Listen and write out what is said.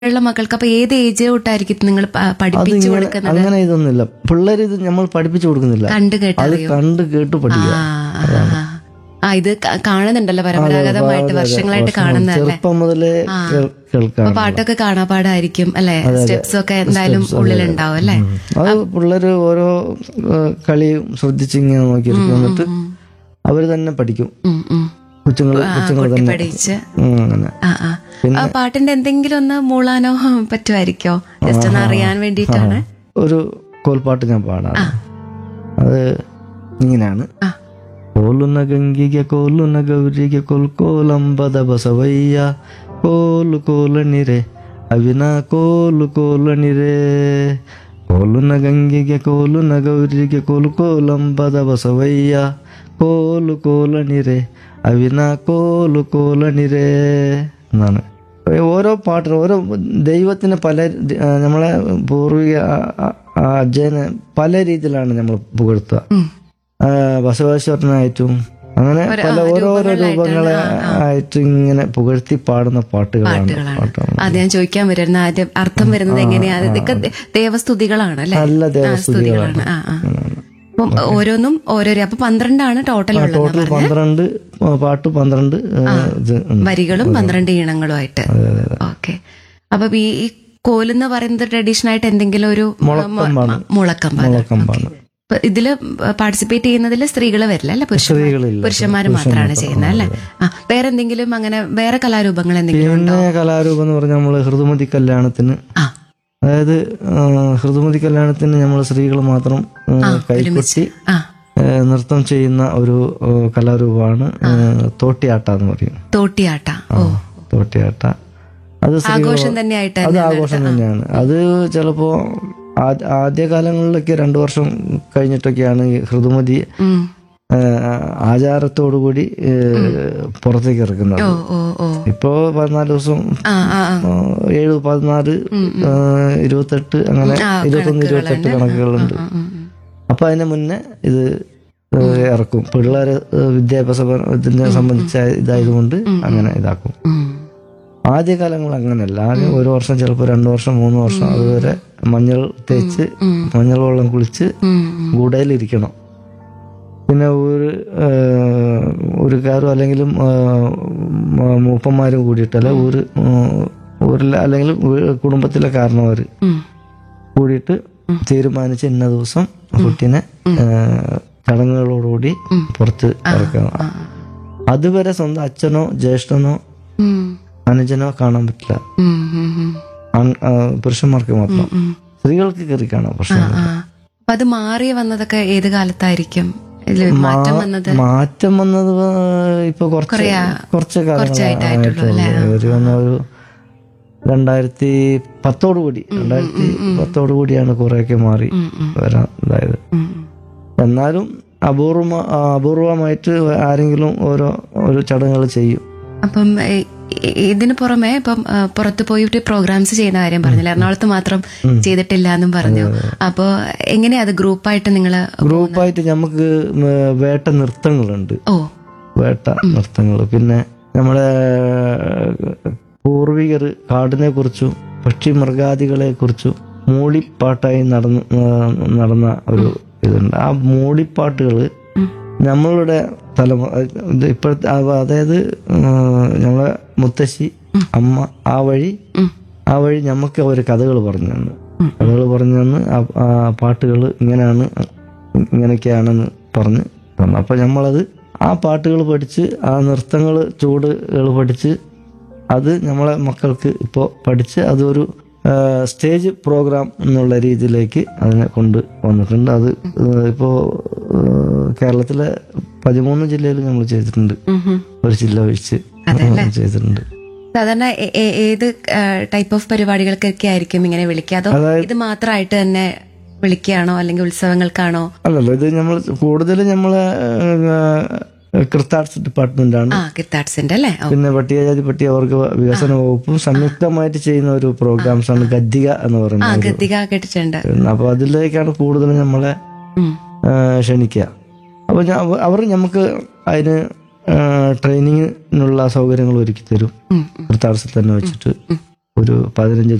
ഉള്ള മക്കൾക്ക് അപ്പൊ ഏത് ഏജ് തൊട്ടായിരിക്കും നിങ്ങൾ പ- അത് പഠിപ്പിച്ചു ഇങ്ങനെ കൊടുക്കുന്നത് അങ്ങനെ ഇതൊന്നുമില്ല പിള്ളേർ ഇത് നമ്മൾ പഠിപ്പിച്ചു കൊടുക്കുന്നില്ല കണ്ടു കേട്ട് അത് കണ്ട് കേട്ട് പഠിക്കുക ആ, ആ, ആ. ആ ഇത് ക- കാണുന്നുണ്ടല്ലോ പരമ്പരാഗതമായിട്ട് വർഷങ്ങളായിട്ട് കാണുന്നതല്ലേ ചെറുപ്പം മുതലേ കേൾ- കേൾക്കാം അപ്പൊ പാട്ടൊക്കെ കാണാപാടായിരിക്കും അല്ലെ സ്റ്റെപ്സ് ഒക്കെ എന്തായാലും ഉള്ളിലുണ്ടാവും അല്ലെ അത് പിള്ളേര് ഓരോ ഏഹ്, കളിയും ശ്രദ്ധിച്ച് ഇങ്ങനെ നോക്കിയിരിക്കും എന്നിട്ട് അവര് തന്നെ പഠിക്കും കൊച്ചുങ്ങൾ കൊച്ചുങ്ങൾ തന്നെ പഠിച്ച് ഉം, അങ്ങനെ ആ ആ ആ പാട്ടിന്റെ എന്തെങ്കിലും ഒന്ന് മൂളാനോ പറ്റുമായിരിക്കോ ജസ്റ്റ് ഒന്ന് അറിയാൻ വേണ്ടിയിട്ടാണ് ഒരു കോൽപ്പാട്ട് ഞാൻ പാടാം അത് ഇങ്ങനെയാണ് ആ. ಕೋಲುನ ಗಂಗಿಗೆ ಕೋಲುನ ಗೌರಿಗೆ ಕೋಲ್ಕೋಲಂಬದ ಬಸವಯ್ಯ ಕೋಲು ಕೋಲಣಿರೆ ಅವಿನ ಕೋಲು ಕೋಲಣಿರೆ ಕೋಲುನ ಗಂಗಿಗೆ ಕೋಲುನ ಗೌರಿಗೆ ಕೋಲ್ಕೋಲಂಬದ ಬಸವಯ್ಯ ಕೋಲು ಕೋಲಣಿರೆ അവിന കോലു കോലണിരേ എന്നാണ് ഓരോ പാട്ടിനും ഓരോ ദൈവത്തിന് പല ആ, നമ്മളെ പൂർവിക ആ- ആ- ആ അജയനെ പല രീതിയിലാണ് നമ്മൾ പുകഴ്ത്തുക ആ, ബസവേശ്വരനായിട്ടും അങ്ങനെ പല ഓരോരോ രൂപങ്ങളെ ആയിട്ട് ഇങ്ങനെ പുകഴ്ത്തി പാടുന്ന പാട്ടുകളാണ് പാട്ടാണ് അത് ഞാൻ ചോദിക്കാൻ വരുന്ന ആദ്യം അർത്ഥം വരുന്നത് എങ്ങനെയാ ഇതൊക്കെ ദേ- ദേവസ്തുതികളാണ് അല്ലെ നല്ല ദേവസ്തുതികളാണ് സ്തുതികളാണ് ആ ആ അപ്പം ഓരോന്നും ഓരോരോ അപ്പൊ പന്ത്രണ്ടാണ് ടോട്ടൽ ഉള്ളത് ടോട്ടൽ പന്ത്രണ്ട് ആ, പാട്ട് പന്ത്രണ്ട് ആ, ഇത് ഉണ്ട്. വരികളും പന്ത്രണ്ട് ഈണങ്ങളുമായിട്ട് ഓക്കെ അപ്പൊ ഈ ഈ കോലെന്ന് പറയുന്നത് ട്രഡീഷണൽ ആയിട്ട് എന്തെങ്കിലും ഒരു മുളക്കമ്പാണ്. മുളക്കം പാട്ട്. മുളക്കമ്പാണ് അപ്പൊ ഇതില് പാർട്ടിസിപ്പേറ്റ് ചെയ്യുന്നതിൽ സ്ത്രീകൾ വരില്ല അല്ലെ സ്ത്രീകളില്ല. പുരുഷന്മാര് മാത്രമാണ് ചെയ്യുന്നത് അല്ലെ ആ വേറെ എന്തെങ്കിലും അങ്ങനെ വേറെ കലാരൂപങ്ങൾ എന്തെങ്കിലും ഉണ്ടോ പിന്നെ കലാരൂപം എന്ന് പറഞ്ഞാൽ നമ്മള് ഹൃദുമതി കല്യാണത്തിന് ആ അതായത് ആ, ഹൃദുമതി കല്യാണത്തിന് നമ്മൾ സ്ത്രീകൾ മാത്രം ആ, കൈകൊട്ടി ആ ആ, നൃത്തം ചെയ്യുന്ന ഒരു ആ, കലാരൂപമാണ് ആ, തോട്ടിയാട്ട എന്ന് പറയും തോട്ടിയാട്ട ഓ തോട്ടിയാട്ട അത് സ്ത്രീകൾ ആഘോഷം തന്നെയായിട്ട് അത് ആഘോഷം തന്നെയാണ് അത് ചിലപ്പോ ആ- ആദ്യകാലങ്ങളിലൊക്കെ രണ്ടു വർഷം കഴിഞ്ഞിട്ടൊക്കെയാണ് ഈ ഹൃദുമതി ഉം. ആ, ആചാരത്തോടുകൂടി ഏ, പുറത്തേക്ക് ഇറക്കുന്നത് ഓ ഓ ഓ ഇപ്പോ പതിനാല് ദിവസം ആ ആ ആ ആ, ഏഴ് പതിനാറ് ആ, ഇരുപത്തെട്ട് അങ്ങനെ ഇരുപത്തൊന്ന് ഇരുപത്തെട്ട് കണക്കുകളുണ്ട് ഉം, ഉം. അപ്പൊ അതിന് മുന്നേ ഇത് ഏ, ഇറക്കും പിള്ളേര് ഏ, വിദ്യാഭ്യാസ ഇതിനെ സംബന്ധിച്ച ഇതായതുകൊണ്ട് അങ്ങനെ ഇതാക്കും ഉം. ആദ്യകാലങ്ങൾ അങ്ങനെയല്ല ആദ്യം ഒരു വർഷം ചിലപ്പോൾ രണ്ടു വർഷം മൂന്ന് വർഷം അതുവരെ മഞ്ഞൾ തേച്ച് മഞ്ഞൾ വെള്ളം കുളിച്ച് ഉം, ഉം. ഗുഡയിലിരിക്കണം പിന്നെ ഒരു ആ, ഒരു കാരും അല്ലെങ്കിലും ആ, മ- മൂപ്പന്മാരും കൂടിയിട്ടല്ല ഒരു ഊരിലെ അല്ലെങ്കിൽ വീ- കുടുംബത്തിലെ കാരണവർ ഉം. കൂടിയിട്ട് തീരുമാനിച്ച് ഇന്ന ദിവസം കുട്ടീനെ ആ, ചടങ്ങുകളോടുകൂടി പുറത്ത് ഇറക്കണം അതുവരെ സ്വന്തം അച്ഛനോ ജ്യേഷ്ഠനോ ഉം. അനുജനോ കാണാൻ പറ്റില്ല ഉം, ഉം, ഉം. ആൺ- ആ, പുരുഷന്മാർക്ക് മാത്രം സ്ത്രീകൾക്ക് കയറി കാണാം പ്രശ്നം ആ അപ്പൊ അത് മാറി വന്നതൊക്കെ ഏത് കാലത്തായിരിക്കും ഇതില് മാറ്റം വന്നത് മാറ്റം വന്നത് ഇപ്പൊ കുറച്ച് കുറച്ച് കാലങ്ങളായിട്ടുള്ളൂ ഒരു വന്ന ഒരു രണ്ടായിരത്തി പത്തോടു കൂടി രണ്ടായിരത്തി പത്തോടു കൂടിയാണ് കുറെയൊക്കെ മാറി വരാൻ ഇതായത് ഉം. എന്നാലും അപൂർവ അപൂർവമായിട്ട് ആരെങ്കിലും ഓരോ ഓരോ ചടങ്ങുകൾ ചെയ്യും അപ്പം ഏ- ഇ- ഇതിന് പുറമെ ഇപ്പം ആ, പുറത്ത് പോയിട്ട് പ്രോഗ്രാംസ് ചെയ്യുന്ന കാര്യം പറഞ്ഞില്ല എറണാകുളത്ത് മാത്രം ചെയ്തിട്ടില്ല എന്നും പറഞ്ഞു അപ്പോ എങ്ങനെയാ അത് ഗ്രൂപ്പായിട്ട് നിങ്ങള് ഗ്രൂപ്പായിട്ട് നമുക്ക് ഉം, വേട്ട നൃത്തങ്ങളുണ്ട് ഓ വേട്ട നൃത്തങ്ങൾ പിന്നെ നമ്മുടെ പൂർവികർ കാടിനെ കുറിച്ചും പക്ഷി മൃഗാദികളെ കുറിച്ചും മൂളിപ്പാട്ടായി നടന്ന് ആ, നടന്ന ഒരു ഇതുണ്ട് ആ മൂളിപ്പാട്ടുകൾ നമ്മളുടെ തലമുറ ഇത് ഇപ്പോഴത്തെ ആ- അതായത് ആ, നമ്മളെ മുത്തശ്ശി അമ്മ ആ വഴി ആ വഴി നമുക്ക് അവർ കഥകൾ പറഞ്ഞു തന്നു കഥകൾ പറഞ്ഞു തന്ന് ആ- ആ പാട്ടുകൾ ഇങ്ങനെയാണ് ഇങ്ങനെയൊക്കെയാണെന്ന് പറഞ്ഞ് തന്നു അപ്പൊ നമ്മളത് ആ പാട്ടുകൾ പഠിച്ച് ആ നൃത്തങ്ങൾ ചൂടുകൾ പഠിച്ച് അത് നമ്മളെ മക്കൾക്ക് ഇപ്പോൾ പഠിച്ച് അതൊരു ആ, സ്റ്റേജ് പ്രോഗ്രാം എന്നുള്ള രീതിയിലേക്ക് അതിനെ കൊണ്ട് വന്നിട്ടുണ്ട് അത് ഇപ്പോൾ കേരളത്തിലെ പതിമൂന്ന് ജില്ലയിൽ നമ്മൾ ചെയ്തിട്ടുണ്ട് ഒരു ജില്ല ഒഴിച്ച് ചെയ്തിട്ടുണ്ട് സാധാരണ എ- എ- ഏത് ടൈപ്പ് ഓഫ് പരിപാടികൾക്കൊക്കെ ആയിരിക്കും ഇങ്ങനെ വിളിക്കുക അതോ ഇത് മാത്രമായിട്ട് തന്നെ വിളിക്കുകയാണോ അല്ലെങ്കിൽ ഉത്സവങ്ങൾക്കാണോ അല്ലല്ലോ ഇത് നമ്മൾ കൂടുതൽ നമ്മളെ കൃത്താർട്സ് ഡിപ്പാർട്ട്മെന്റ് ആണ് ആ കിത്താട്സിന്റെ അല്ലേ ഓ, പിന്നെ പട്ടികജാതി പട്ടികവർഗ വികസന വകുപ്പും സംയുക്തമായിട്ട് ചെയ്യുന്ന ഒരു പ്രോഗ്രാംസ് ആണ് ഗദ്ദിക എന്ന് ആ പറയുന്നത് ഗദ്ദിക കേട്ടിട്ടുണ്ട് അപ്പൊ അതിലേക്കാണ് കൂടുതൽ നമ്മളെ ഉം. ആ, ക്ഷണിക്കുക അപ്പൊ ഞാൻ അവർ നമുക്ക് അതിന് ട്രെയിനിങ്ങിനുള്ള സൗകര്യങ്ങൾ ഒരുക്കി തരും ഉം. കൃത്താർസിൽ തന്നെ വെച്ചിട്ട് ഒരു പതിനഞ്ച്